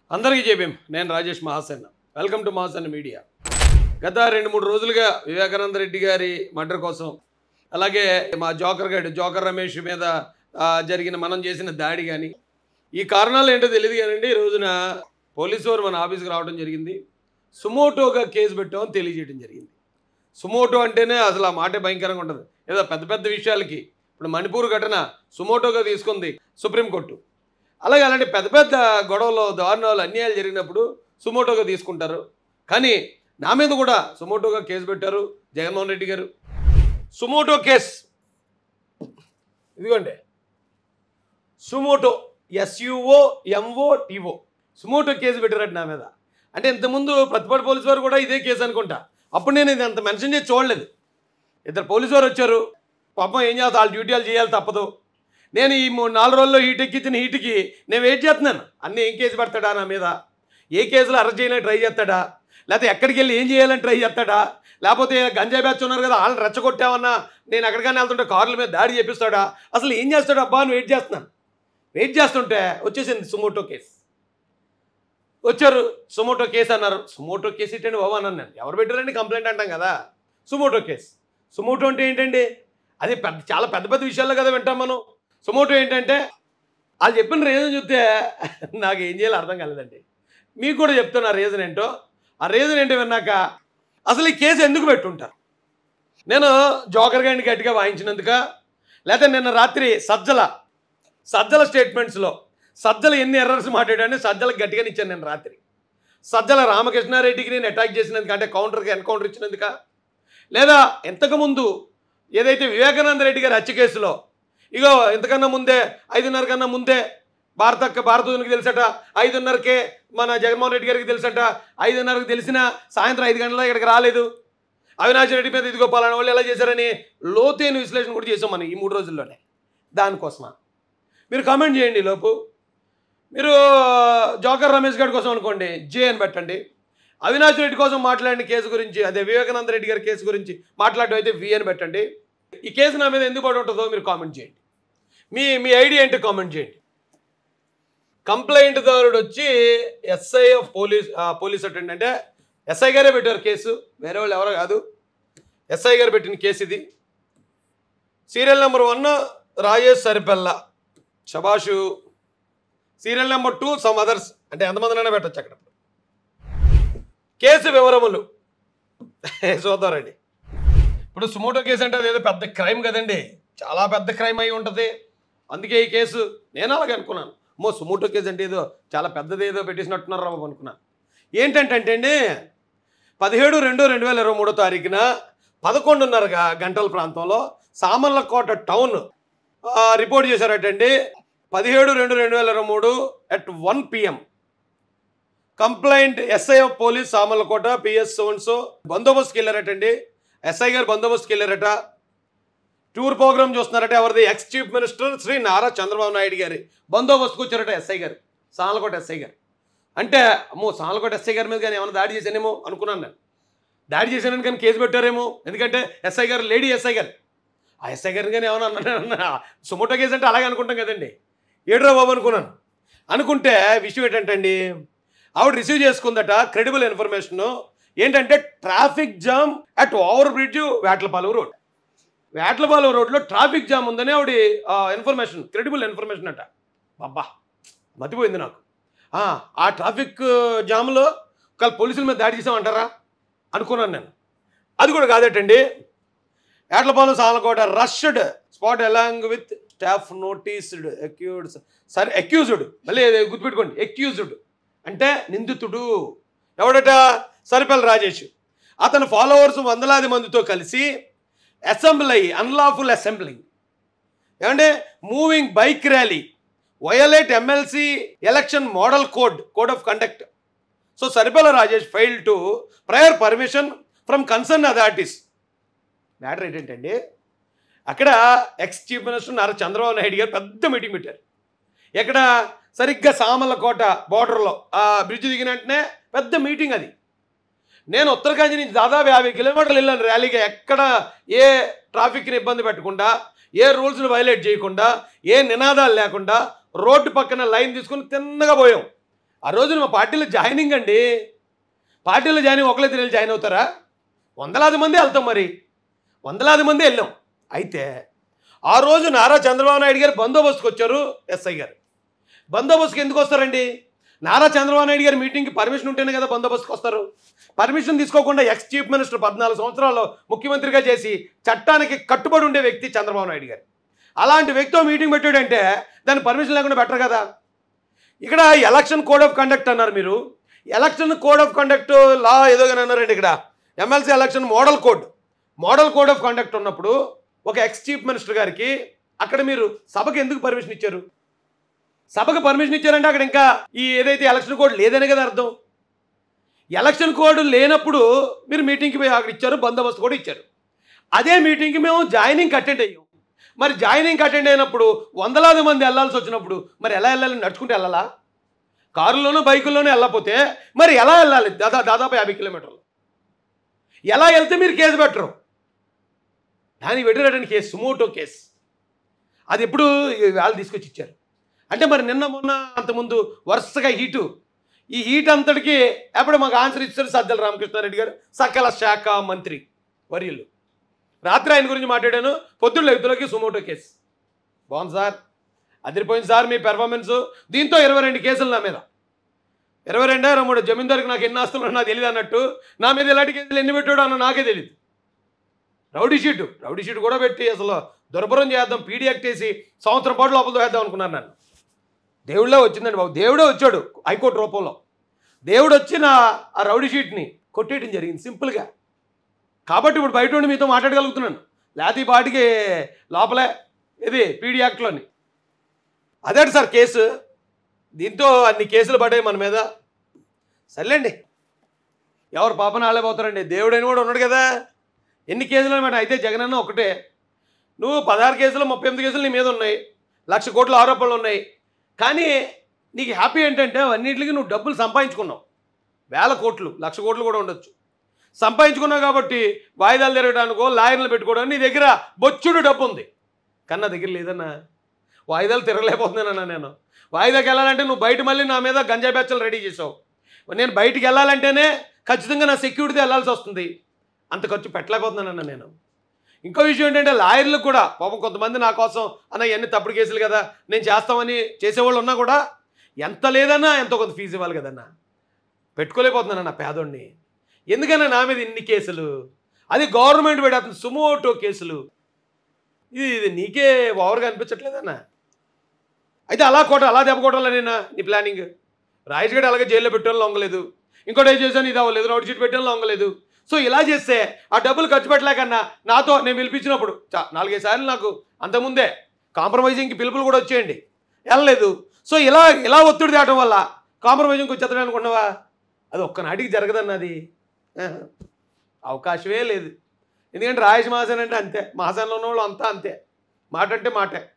అందరికీ చెప్పాం నేను Rajesh Mahasena welcome to Mahasena media గత రెండు మూడు రోజులుగా వివేకానంద రెడ్డి గారి మర్డర్ కోసం అలాగే మా జోకర్ గడ్ జోకర్ రమేష్ మీద ఆ, జరిగిన మనం చేసిన దాడి కానీ ఈ కారణాలు ఏంటో తెలియదు కానండి ఈ రోజున పోలీసు వారు మన ఆఫీస్కి రావడం జరిగింది సుమోటోగా కేసు పెట్టామని తెలియజేయడం జరిగింది సుమోటో అంటేనే అసలు ఆ మాటే భయంకరంగా ఉంటుంది ఏదో పెద్ద పెద్ద విషయాలకి ఇప్పుడు మణిపూర్ ఘటన సుమోటోగా తీసుకుంది సుప్రీంకోర్టు అలాగే అలాంటి పెద్ద పెద్ద గొడవలు దారుణాలు అన్యాయాలు జరిగినప్పుడు సుమోటోగా తీసుకుంటారు కానీ నా మీద కూడా సుమోటోగా కేసు పెట్టారు జగన్మోహన్ రెడ్డి గారు సుమోటో కేస్ ఇదిగోండి suo motu SUO MO TO suo motu case పెట్టారట నా మీద అంటే ఇంతకుముందు ప్రతిపాడు పోలీసు వారు కూడా ఇదే కేసు అనుకుంటా అప్పుడు నేను ఇది అంత మెన్షన్ చేసి చూడలేదు ఇద్దరు పోలీసు వారు వచ్చారు పాపం ఏం చేస్తా వాళ్ళ డ్యూటీలు చేయాలి తప్పదు నేను ఈ మూడు నాలుగు రోజుల్లో హీట్ ఎక్కించిన హీట్కి నేను వెయిట్ చేస్తున్నాను అన్నీ ఏం కేసు పెడతాడా నా మీద ఏ కేసులో అరెస్ట్ చేయడానికి ట్రై చేస్తాడా లేకపోతే ఎక్కడికి వెళ్ళి ఏం చేయాలని ట్రై చేస్తాడా లేకపోతే గంజాయి బ్యాచ్ ఉన్నారు కదా వాళ్ళని రెచ్చగొట్టామన్నా నేను ఎక్కడికైనా వెళ్తుంటే కార్ల మీద దాడి చేపిస్తాడా అసలు ఏం చేస్తాడు అబ్బా అని వెయిట్ చేస్తున్నాను వెయిట్ చేస్తుంటే వచ్చేసింది సుమోటో కేసు వచ్చారు సుమోటో కేసు అన్నారు సుమోటో కేసు ఏంటండి బాబు అన్నాను నేను ఎవరు పెట్టారండి కంప్లైంట్ అంటాం కదా సుమోటో కేసు సుమోటో అంటే ఏంటండి అది పెద్ద చాలా పెద్ద పెద్ద విషయాల్లో కదా వింటాం మనం సుమోటో ఏంటంటే వాళ్ళు చెప్పిన రీజన్ చూస్తే నాకు ఏం చేయాలో అర్థం కాలేదండి మీకు కూడా చెప్తున్నా రీజన్ ఏంటో ఆ రీజన్ ఏంటో విన్నాక అసలు ఈ కేసు ఎందుకు పెట్టుంటారు నేను జోకర్ గారిని గట్టిగా వాయించినందుక లేకపోతే నిన్న రాత్రి సజ్జల సజ్జల స్టేట్మెంట్స్లో సజ్జల ఎన్ని ఎర్రర్స్ మాట్లాడాడని సజ్జలకు గట్టిగానే ఇచ్చాను నేను రాత్రి సజ్జల రామకృష్ణారెడ్డికి నేను అటాక్ చేసినందుకు అంటే కౌంటర్కి ఎన్కౌంటర్ ఇచ్చినందుక లేదా ఇంతకుముందు ఏదైతే వివేకానంద రెడ్డి గారి హత్య కేసులో ఇగో ఇంతకన్నా ముందే ఐదున్నర కన్నా ముందే భారత భారతీయునికి తెలుసట ఐదున్నరకే మన జగన్మోహన్ రెడ్డి గారికి తెలుసట ఐదున్నరకు తెలిసిన సాయంత్రం ఐదు గంటల ఇక్కడికి రాలేదు అవినాష్ రెడ్డి మీద ఇదిగో పలానా వాళ్ళు ఎలా చేశారని లోతైన విశ్లేషణ కూడా చేసాం మనం ఈ మూడు రోజుల్లోనే దానికోసమా మీరు కామెంట్ చేయండి ఈ లోపు మీరు జోకర్ రమేష్ గారి కోసం అనుకోండి జే అని పెట్టండి అవినాష్ రెడ్డి కోసం మాట్లాడిన కేసు గురించి అదే వివేకానంద రెడ్డి గారి కేసు గురించి మాట్లాడడం అయితే వి అని పెట్టండి ఈ కేసు నా మీద ఎందుకు పడి ఉంటుందో మీరు కామెంట్ చేయండి మీ మీ ఐడియా ఏంటి కామెంట్ చేయండి కంప్లైంట్ దారుడు వచ్చి ఎస్ఐ ఆఫ్ పోలీస్ ఆ, పోలీస్ అటెండ్ అంటే ఎస్ఐ గారే పెట్టారు కేసు వేరే వాళ్ళు ఎవరో కాదు ఎస్ఐ గారు పెట్టిన కేసు ఇది serial number one Rajesh Saripella షబాషు serial number two some others అంటే ఎంతమందినైనా పెట్టచ్చు అక్కడ కేసు వివరములు చూద్దారండి ఇప్పుడు సుమోటో కేసు అంటే అదేదో పెద్ద క్రైమ్ కదండి చాలా పెద్ద క్రైమ్ అయి ఉంటుంది అందుకే ఈ కేసు నేను అలాగే అనుకున్నాను మో సుమోటో కేసు అంటే ఏదో చాలా పెద్దది ఏదో పెట్టేసినట్టున్నారు బాబు అనుకున్నాను ఏంటంటే అండి పదిహేడు రెండు రెండు వేల ఇరవై మూడో తారీఖున పదకొండున్నర గ- గంటల ప్రాంతంలో సామర్లకోట టౌన్ ఆ, రిపోర్ట్ చేశారటండి పదిహేడు రెండు రెండు వేల ఇరవై మూడు at one PM complaint SI of police Samarlakota PS సోన్సో బందోబస్తుకి వెళ్ళారటండి ఎస్ఐ గారు బందోబస్తుకి వెళ్ళారట టూర్ ప్రోగ్రామ్ చూస్తున్నారట ఎవరిది ex chief minister Sri Nara Chandrababu Naidu గారి బందోబస్తుకు వచ్చారట ఎస్ఐ గారు సామలకోట ఎస్ఐ గారు అంటే అమ్మో సామలకోట ఎస్ఐ గారి మీద కానీ ఏమైనా దాడి చేశానేమో అనుకున్నాను నేను దాడి చేశానని కానీ కేసు పెట్టారేమో ఎందుకంటే ఎస్ఐ గారు లేడీ ఎస్ఐ గారు ఆ ఎస్ఐ గారిని కానీ ఏమైనా అన్నా సుమోటో కేసు అంటే అలాగే అనుకుంటాం కదండి ఏడ్రా బాబు అనుకున్నాను అనుకుంటే విషయం ఏంటంటే అండి ఆవిడ రిసీవ్ చేసుకుందట క్రెడిబుల్ ఇన్ఫర్మేషన్ ఏంటంటే traffic jam at over bridge Vetlapalem road Vetlapalem రోడ్లో ట్రాఫిక్ జామ్ ఉందని ఆవిడ ఇన్ఫర్మేషన్ క్రెడిబుల్ ఇన్ఫర్మేషన్ అట బాబా మతిపోయింది నాకు ఆ, ఆ ట్రాఫిక్ జామ్లో ఒకవేళ పోలీసుల మీద దాడి చేసామంటారా అనుకున్నాను నేను అది కూడా కాదటండి ఏట్లపాలెం సాలకోట rushed spot along with staff noticed accused సరే అక్యూజ్డ్ మళ్ళీ ఇది గుర్తుపెట్టుకోండి అక్యూజ్డ్ అంటే నిందితుడు ఎవడట సరిపల్లి రాజేష్ అతని ఫాలోవర్స్ వందలాది మందితో కలిసి అసెంబ్లీ అన్లాఫుల్ అసెంబ్లింగ్ ఏమంటే moving bike rally violate MLC election model code code of conduct so Saripalla Rajesh file to prior permission from concern authorities matter ఏంటంటే అక్కడ ex chief minister Nara Chandrababu Naidu గారు పెద్ద మీటింగ్ పెట్టారు ఎక్కడ సరిగ్గా సామర్లకోట బార్డర్లో ఆ బ్రిడ్జ్ దిగిన వెంటనే పెద్ద మీటింగ్ అది నేను ఉత్తరకాంజీ నుంచి దాదాపు యాభై కిలోమీటర్లు వెళ్ళాను ర్యాలీగా ఎక్కడ ఏ ట్రాఫిక్ని ఇబ్బంది పెట్టకుండా ఏ రూల్స్ని వైలేట్ చేయకుండా ఏ నినాదాలు లేకుండా రోడ్డు పక్కన లైన్ తీసుకుని తిన్నగా పోయాం ఆ రోజున మా పార్టీలో జాయినింగ్ అండి పార్టీలో జాయినింగ్ ఒకళ్ళే తిరిగి జాయిన్ అవుతారా వందలాది మంది వెళ్తాం మరి వందలాది మంది వెళ్ళాం అయితే ఆ రోజు నారా చంద్రబాబు నాయుడు గారు బందోబస్తుకు వచ్చారు ఎస్ఐ గారు బందోబస్తుకి ఎందుకు వస్తారండి నారా చంద్రబాబు నాయుడు గారి మీటింగ్కి పర్మిషన్ ఉంటేనే కదా బందోబస్తుకు వస్తారు పర్మిషన్ తీసుకోకుండా ఎక్స్ చీఫ్ మినిస్టర్ పద్నాలుగు సంవత్సరాల్లో ముఖ్యమంత్రిగా చేసి చట్టానికి కట్టుబడి ఉండే వ్యక్తి చంద్రబాబు నాయుడు గారు అలాంటి వ్యక్తితో మీటింగ్ పెట్టాడంటే దాని పర్మిషన్ లేకుండా బెటర్ కదా ఇక్కడ ఎలక్షన్ కోడ్ ఆఫ్ కండక్ట్ అన్నారు మీరు ఎలక్షన్ కోడ్ ఆఫ్ కండక్ట్ లా ఏదో కానీ అన్నారండి ఇక్కడ MLC election model code model code of conduct ఉన్నప్పుడు ఒక ఎక్స్ చీఫ్ మినిస్టర్ గారికి అక్కడ మీరు సభకు ఎందుకు పర్మిషన్ ఇచ్చారు సభకు పర్మిషన్ ఇచ్చారంటే అక్కడ ఇంకా ఈ ఏదైతే ఎలక్షన్ కోడ్ లేదనే కదా అర్థం ఎలక్షన్ కోడ్ లేనప్పుడు మీరు మీటింగ్కి పోయి అక్కడ ఇచ్చారు బందోబస్తు కూడా ఇచ్చారు అదే మీటింగ్కి మేము జాయినింగ్ అటెండ్ అయ్యాం మరి జాయినింగ్ అటెండ్ అయినప్పుడు వందలాది మంది వెళ్ళాల్సి వచ్చినప్పుడు మరి ఎలా వెళ్ళాలి నడుచుకుంటూ వెళ్ళాలా కారులోనూ బైకుల్లోనూ వెళ్ళకపోతే మరి ఎలా వెళ్ళాలి దాదా దాదాపు యాభై కిలోమీటర్లు ఎలా వెళ్తే మీరు కేసు పెట్టరు దాన్ని పెట్టినటువంటి కేసు సుమోటో కేసు అది ఎప్పుడు వాళ్ళు తీసుకొచ్చి ఇచ్చారు అంటే మరి నిన్న మొన్న అంతకుముందు వరుసగా హీటు ఈ హీట్ అంతటికి ఎప్పుడు మాకు ఆన్సర్ ఇచ్చారు సజ్జల రామకృష్ణారెడ్డి గారు సకల శాఖ మంత్రి వర్యులు రాత్రి ఆయన గురించి మాట్లాడాను పొద్దున్న ఎగుతులకి సుమోటో కేసు బాగుంది సార్ అదిరిపోయింది సార్ మీ పెర్ఫార్మెన్స్ దీంతో ఇరవై రెండు కేసులు నా మీద ఇరవై రెండో ఇరవై మూడు జమీందారికి నాకు ఎన్ని ఆస్తులు నాకు తెలియదు అన్నట్టు నా మీద ఎలాంటి కేసులు ఎన్ని పెట్టాడో అన్న నాకే తెలియదు రౌడీ షీటు రౌడీ షీట్ కూడా పెట్టి అసలు దుర్భరం చేద్దాం పీడీ యాక్ట్ వేసి సంవత్సరం పాటు లోపల వేద్దాం అనుకున్నాను నన్ను దేవుళ్ళే వచ్చిందండి బాబు దేవుడే వచ్చాడు హైకోర్టు రూపంలో దేవుడు వచ్చి నా ఆ రౌడీ షీట్ని కొట్టేయడం జరిగింది సింపుల్గా కాబట్టి ఇప్పుడు బయట ఉండి మీతో మాట్లాడగలుగుతున్నాను లేకపోతే ఈ పాటికి లోపలే ఇది పీడీ యాక్ట్లోని అదే సార్ కేసు దీంతో అన్ని కేసులు పడ్డాయి మన మీద సర్లేండి ఎవరు పాపన వాళ్ళే పోతారండి దేవుడైన కూడా ఉన్నాడు కదా ఎన్ని కేసులు అనమాట అయితే జగనన్న ఒకటే నువ్వు పదహారు కేసులు ముప్పై ఎనిమిది కేసులు నీ మీద ఉన్నాయి లక్ష కోట్ల ఆరోపణలు ఉన్నాయి కానీ నీకు హ్యాపీ ఏంటంటే అన్నింటికి నువ్వు డబ్బులు సంపాదించుకున్నావు వేల కోట్లు లక్ష కోట్లు కూడా ఉండొచ్చు సంపాదించుకున్నావు కాబట్టి వాయిదాలు తిరగడానికో లాయర్లు పెట్టుకోవడానికి నీ దగ్గర బొచ్చుడు డబ్బు ఉంది కానీ నా దగ్గర లేదన్నా వాయిదాలు తిరగలేకపోతున్నానన్నా నేను వాయిదాకి వెళ్ళాలంటే నువ్వు బయట మళ్ళీ నా మీద గంజాయి బ్యాచ్లు రెడీ చేసావు నేను బయటికి వెళ్ళాలంటేనే ఖచ్చితంగా నా సెక్యూరిటీ వెళ్ళాల్సి వస్తుంది అంత ఖర్చు పెట్టలేకపోతున్నానన్న నేను ఇంకో విషయం ఏంటంటే లాయర్లకు కూడా పాపం కొంతమంది నా కోసం అన్న ఇవన్నీ తప్పుడు కేసులు కదా నేను చేస్తామని చేసేవాళ్ళు ఉన్నా కూడా ఎంత లేదన్నా ఎంతో కొంత ఫీజు ఇవ్వాలి కదన్నా పెట్టుకోలేకపోతున్నానన్న పేదోడిని ఎందుకన్నా నా మీద ఇన్ని కేసులు అది గవర్నమెంట్ పెడతాను సుమోటో కేసులు ఇది ఇది నీకే ఓవర్గా అనిపించట్లేదన్నా అయితే అలా కొట్ట అలా దెబ్బ కొట్టాలా నేను నీ ప్లానింగ్ రాజేష్ గడ్ అలాగే జైల్లో పెట్టడం లొంగలేదు ఇంకోటి ఏం చేశాను ఇది అవ్వలేదు రౌడ్ షీట్ పెట్టడం లొంగలేదు సో ఇలా చేస్తే ఆ డబ్బులు ఖర్చు పెట్టలేకన్నా నాతో నేను పిలిపించినప్పుడు చా నాలుగైదు సార్లు నాకు అంతకుముందే కాంప్రమైజింగ్కి పిలుపులు కూడా వచ్చేయండి వెళ్ళలేదు సో ఇలా ఇలా ఒత్తిడి తేవడం వల్ల కాంప్రమైజింగ్కి వచ్చేస్తాడు అనుకున్నావా అది ఒక్కనాటికి జరగదన్నది ఆహా. అవకాశమే లేదు ఎందుకంటే రాయేష్ మహాసేన్ అంటే అంతే మహాసేన్లో ఉన్న వాళ్ళు అంతా అంతే మాట అంటే మాటే